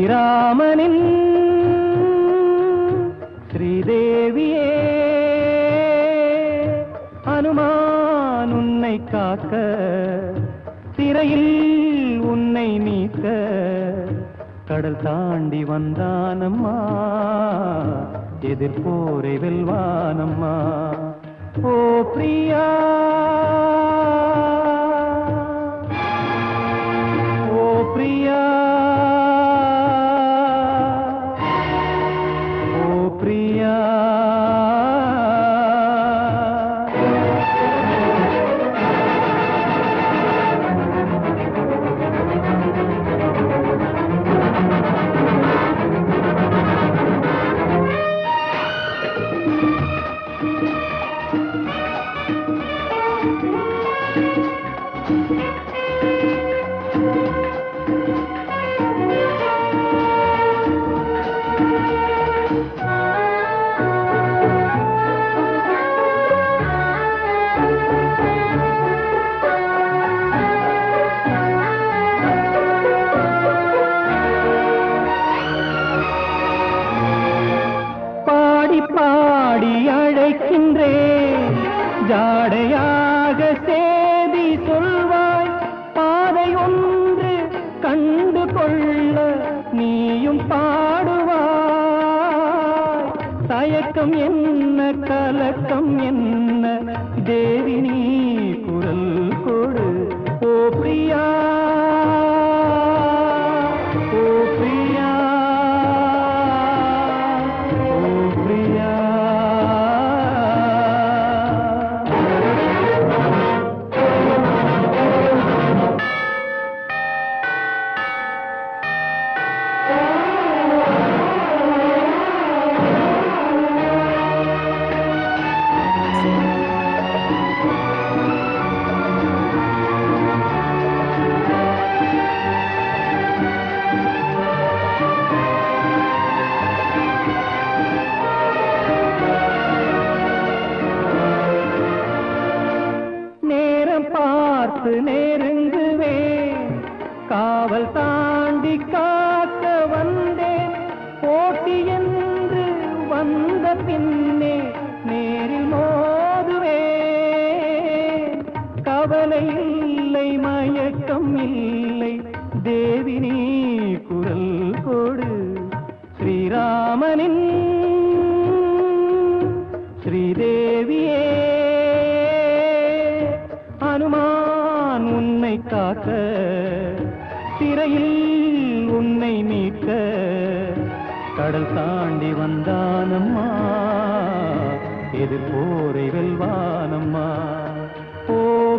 ஸ்ரீராமனின் ஸ்ரீதேவியே அனுமான் உன்னை காக்க சிறையில் உன்னை நீக்க கடல் தாண்டி வந்தானம்மா எதிர்போரை வெல்வானம்மா ஓ பிரியா ஓ பிரியா ஓ பிரியா பாடி பாடி அழைக்கின்றேன் ஜாடையாக சேதி சொல்வாய் பாதை ஒன்று கண்டு கொள்ள நீயும் பாடுவாய் தயக்கம் என்ன கலக்கம் என்ன தேவி நீ குரல் கொடு ஓ பிரியா ஓ பிரியா ஓ பிரியா நேரம் பார்த்து நெருங்குவேன் காவல் தாண்டி காக்க வந்தேன் போட்டி என்று வந்த பின்னே நேரில் மோதுவேன் கவலை இல்லை மயக்கம் இல்லை தேவி நீ குரல் கொடு ஸ்ரீராமனின் ஸ்ரீதேவியே அனுமான் உன்னை காக்க சிறையில் உன்னை மீட்க கடல் தாண்டி வந்தானம்மா எதிர்போரை வெல்வானம்மா ஓ